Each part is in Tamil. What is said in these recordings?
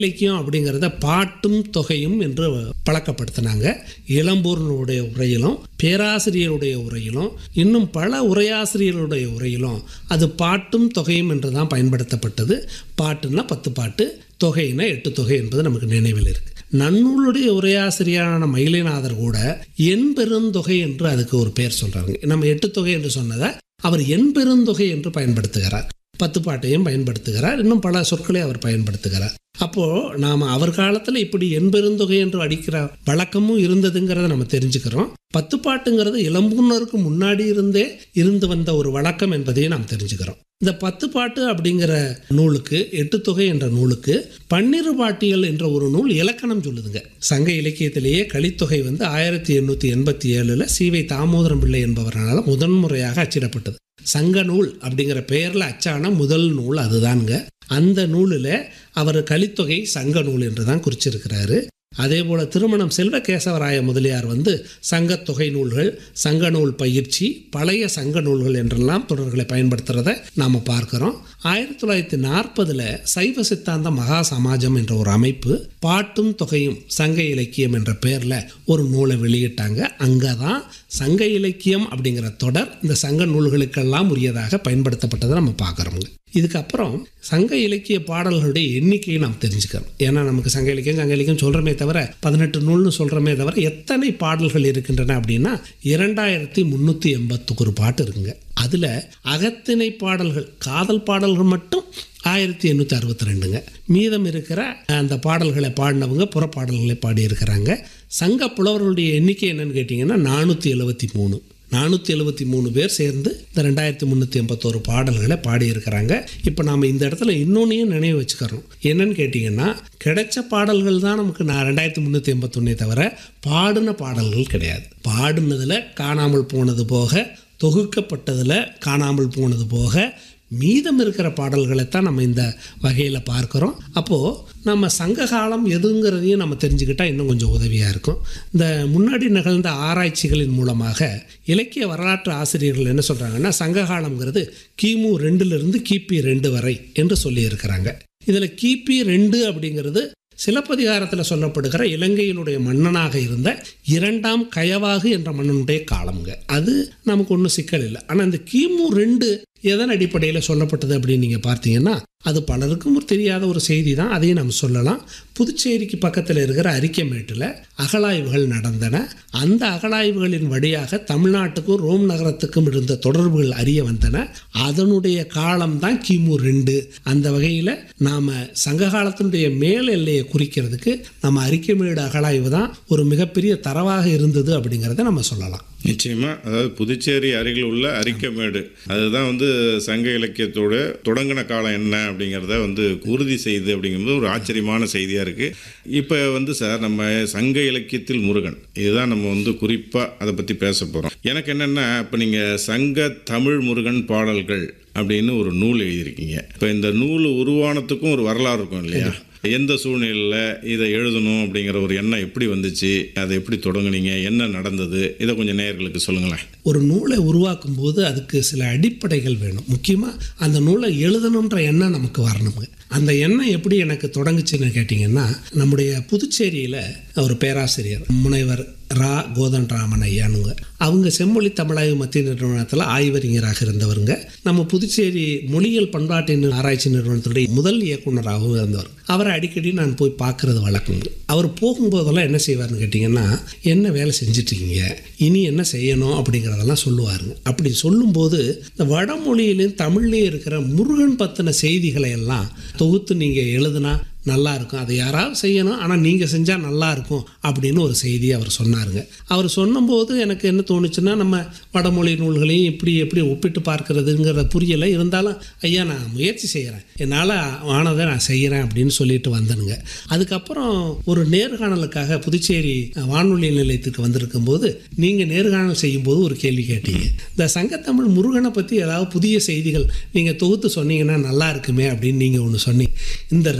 இலக்கியம் அப்படிங்கிறத பாட்டும் தொகையும் என்று பழக்கப்படுத்தினாங்க இளம்பூரனுடைய உரையிலும் பேராசிரியருடைய உரையிலும் இன்னும் பல உரையாசிரியருடைய உரையிலும் அது பாட்டும் தொகையும் என்று தான் பயன்படுத்தப்பட்டது பாட்டுன்னா பத்து பாட்டு தொகைனா எட்டு தொகை என்பது நமக்கு நினைவில் இருக்கு நன்னூலுடைய உரையாசிரியரான மயிலைநாதர் கூட எண் பெருந்தொகை என்று அதுக்கு ஒரு பெயர் சொல்றாங்க நம்ம எட்டு தொகை என்று சொன்னதை அவர் எண் பெருந்தொகை என்று பயன்படுத்துகிறார் பத்து பாட்டையும் பயன்படுத்துகிறார் இன்னும் பல சொற்களை அவர் பயன்படுத்துகிறார் அப்போ நாம அவர் காலத்துல இப்படி எண்பெருந்தொகை என்று அடிக்கிற வழக்கமும் இருந்ததுங்கிறத நம்ம தெரிஞ்சுக்கிறோம் பத்து பாட்டுங்கிறது இளம்பூனருக்கு முன்னாடி இருந்தே இருந்து வந்த ஒரு வழக்கம் என்பதையும் நாம் தெரிஞ்சுக்கிறோம் இந்த பத்து பாட்டு அப்படிங்கிற நூலுக்கு எட்டு தொகை என்ற நூலுக்கு பன்னிரு பாட்டியல் என்ற ஒரு நூல் இலக்கணம் சொல்லுதுங்க சங்க இலக்கியத்திலேயே கலித்தொகை வந்து ஆயிரத்தி எண்ணூற்றி எண்பத்தி ஏழில் சீவை தாமோதரம் பிள்ளை என்பவரால் முதன்முறையாக அச்சிடப்பட்டது சங்க நூல் அப்படிங்கிற பெயரில் அச்சான முதல் நூல் அதுதாங்க அந்த நூலில் அவர் கலித்தொகை சங்க நூல் என்று தான் குறிச்சிருக்கிறாரு அதே போல திருமணம் செல்வ கேசவராய முதலியார் வந்து சங்கத் தொகை நூல்கள் சங்க நூல் பயிற்சி பழைய சங்க நூல்கள் என்றெல்லாம் தொடர்களை பயன்படுத்துறத நாம் பார்க்கிறோம் ஆயிரத்தி தொள்ளாயிரத்தி நாற்பதில் சைவ சித்தாந்த மகா சமாஜம் என்ற ஒரு அமைப்பு பாட்டும் தொகையும் சங்க இலக்கியம் என்ற பெயரில் ஒரு நூலை வெளியிட்டாங்க அங்கே தான் சங்க இலக்கியம் அப்படிங்கிற தொடர் இந்த சங்க நூல்களுக்கெல்லாம் உரியதாக பயன்படுத்தப்பட்டதை நம்ம பார்க்குறோங்க இதுக்கப்புறம் சங்க இலக்கிய பாடல்களுடைய எண்ணிக்கையை நாம் தெரிஞ்சுக்கிறோம் ஏன்னா நமக்கு சங்க இலக்கியம் சங்க இலக்கியம் சொல்கிறோமே தவிர பதினெட்டு நூல்னு சொல்கிறோமே தவிர எத்தனை பாடல்கள் இருக்கின்றன அப்படின்னா இரண்டாயிரத்தி முந்நூற்றி எண்பத்துக்கு பாட்டு இருக்குங்க அதில் அகத்திணை பாடல்கள் காதல் பாடல்கள் மட்டும் ஆயிரத்தி எண்ணூற்றி அறுபத்தி ரெண்டுங்க மீதம் இருக்கிற அந்த பாடல்களை பாடினவங்க புறப்பாடல்களை பாடியிருக்கிறாங்க சங்க புலவர்களுடைய எண்ணிக்கை என்னன்னு கேட்டிங்கன்னா நானூற்றி எழுபத்தி மூணு நானூற்றி எழுபத்தி மூணு பேர் சேர்ந்து இந்த ரெண்டாயிரத்தி முந்நூற்றி எண்பத்தோரு பாடல்களை பாடியிருக்கிறாங்க இப்போ நாம் இந்த இடத்துல இன்னொன்னையும் நினைவு வச்சுக்கிறோம் என்னன்னு கேட்டிங்கன்னா கிடைச்ச பாடல்கள் தான் நமக்கு நான் ரெண்டாயிரத்தி முந்நூற்றி எண்பத்தொன்னே தவிர பாடின பாடல்கள் கிடையாது பாடினதில் காணாமல் போனது போக தொகுக்கப்பட்டதில் காணாமல் போனது போக மீதம் இருக்கிற பாடல்களை தான் நம்ம இந்த வகையில் பார்க்குறோம் அப்போது நம்ம சங்க காலம் எதுங்கிறதையும் நம்ம தெரிஞ்சுக்கிட்டா இன்னும் கொஞ்சம் உதவியாக இருக்கும் இந்த முன்னாடி நிகழ்ந்த ஆராய்ச்சிகளின் மூலமாக இலக்கிய வரலாற்று ஆசிரியர்கள் என்ன சொல்கிறாங்கன்னா சங்க காலம்ங்கிறது கிமு ரெண்டுலேருந்து கிபி ரெண்டு வரை என்று சொல்லியிருக்கிறாங்க இதில் கிபி ரெண்டு அப்படிங்கிறது சிலப்பதிகாரத்தில் சொல்லப்படுகிற இலங்கையினுடைய மன்னனாக இருந்த இரண்டாம் கயவாகு என்ற மன்னனுடைய காலம்ங்க அது நமக்கு ஒன்றும் சிக்கல் இல்லை ஆனால் இந்த கிமு ரெண்டு எதன் அடிப்படையில் சொல்லப்பட்டது அப்படின்னு நீங்கள் பார்த்தீங்கன்னா அது பலருக்கும் ஒரு தெரியாத ஒரு செய்தி தான் அதையும் நம்ம சொல்லலாம் புதுச்சேரிக்கு பக்கத்தில் இருக்கிற அரிக்கமேட்டில் அகழாய்வுகள் நடந்தன அந்த அகழாய்வுகளின் வழியாக தமிழ்நாட்டுக்கும் ரோம் நகரத்துக்கும் இருந்த தொடர்புகள் அறிய வந்தன அதனுடைய காலம்தான் கிமு ரெண்டு அந்த வகையில் நாம் சங்க காலத்தினுடைய மேல் எல்லையை குறிக்கிறதுக்கு நம்ம அரிக்கமேடு அகழாய்வு தான் ஒரு மிகப்பெரிய தரவாக இருந்தது அப்படிங்கிறத நம்ம சொல்லலாம் நிச்சயமா அதாவது புதுச்சேரி அருகில் உள்ள அரிக்கமேடு அதுதான் வந்து சங்க இலக்கியத்தோட தொடங்கின காலம் என்ன அப்படிங்கிறத வந்து உறுதி செய்யுது அப்படிங்கிறது ஒரு ஆச்சரியமான செய்தியாக இருக்குது இப்போ வந்து சார் நம்ம சங்க இலக்கியத்தில் முருகன் இதுதான் நம்ம வந்து குறிப்பாக அதை பற்றி பேச போகிறோம் எனக்கு என்னென்னா இப்போ நீங்கள் சங்க தமிழ் முருகன் பாடல்கள் அப்படின்னு ஒரு நூல் எழுதியிருக்கீங்க இப்போ இந்த நூல் உருவானத்துக்கும் ஒரு வரலாறு இருக்கும் இல்லையா எந்த சூழ்நிலையில் இதை எழுதணும் அப்படிங்கிற ஒரு எண்ணம் எப்படி வந்துச்சு அதை எப்படி தொடங்குனீங்க என்ன நடந்தது இதை கொஞ்சம் நேயர்களுக்கு சொல்லுங்களேன் ஒரு நூலை உருவாக்கும் போது அதுக்கு சில அடிப்படைகள் வேணும் முக்கியமாக அந்த நூலை எழுதணுன்ற எண்ணம் நமக்கு வரணுங்க அந்த எண்ணம் எப்படி எனக்கு தொடங்குச்சுன்னு கேட்டிங்கன்னா நம்முடைய புதுச்சேரியில் ஒரு பேராசிரியர் முனைவர் ரா கோதண்டராமன் ஐயானுங்க அவங்க செம்மொழி தமிழாய்வு மத்திய நிறுவனத்தில் ஆய்வறிஞராக இருந்தவருங்க நம்ம புதுச்சேரி மொழியியல் பண்பாட்டு ஆராய்ச்சி நிறுவனத்துடைய முதல் இயக்குனராகவும் இருந்தவர் அவரை அடிக்கடி நான் போய் பார்க்கறது வழக்கங்க அவர் போகும்போதெல்லாம் என்ன செய்வார்னு கேட்டிங்கன்னா என்ன வேலை செஞ்சிட்ருக்கீங்க இனி என்ன செய்யணும் அப்படிங்கிறதெல்லாம் சொல்லுவாருங்க அப்படி சொல்லும்போது இந்த வடமொழியிலையும் தமிழ்லேயும் இருக்கிற முருகன் பற்றின செய்திகளை எல்லாம் தொகுத்து நீங்கள் எழுதுனா நல்லா இருக்கும் அதை யாராவது செய்யணும் ஆனால் நீங்கள் செஞ்சால் நல்லா இருக்கும் அப்படின்னு ஒரு செய்தி அவர் சொன்னாருங்க அவர் சொன்னபோது எனக்கு என்ன தோணுச்சுன்னா நம்ம வடமொழி நூல்களையும் இப்படி எப்படி ஒப்பிட்டு பார்க்கறதுங்கிற புரியலை இருந்தாலும் ஐயா நான் முயற்சி செய்கிறேன் என்னால் ஆனதை நான் செய்கிறேன் அப்படின்னு சொல்லிட்டு வந்தனுங்க அதுக்கப்புறம் ஒரு நேர்காணலுக்காக புதுச்சேரி வானொலி நிலையத்துக்கு வந்திருக்கும் போது நீங்கள் நேர்காணல் செய்யும்போது ஒரு கேள்வி கேட்டீங்க இந்த சங்கத்தமிழ் முருகனை பற்றி ஏதாவது புதிய செய்திகள் நீங்கள் தொகுத்து சொன்னீங்கன்னா நல்லா இருக்குமே அப்படின்னு நீங்கள் ஒன்று சொன்னீங்க இந்த ரெண்டும் தாங்க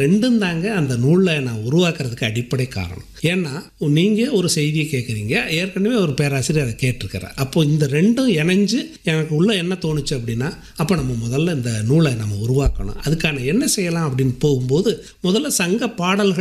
இதுதாங்க அந்த நூலில் நான் உருவாக்குறதுக்கு அடிப்படை காரணம் ஏன்னா நீங்கள் ஒரு செய்தியை கேட்குறீங்க ஏற்கனவே ஒரு பேராசிரியர் அதை கேட்டிருக்கிறார் அப்போ இந்த ரெண்டும் இணைஞ்சு எனக்கு உள்ள என்ன தோணுச்சு அப்படின்னா அப்போ நம்ம முதல்ல இந்த நூலை நம்ம உருவாக்கணும் அதுக்கான என்ன செய்யலாம் அப்படின்னு போகும்போது முதல்ல சங்க பாடல்கள்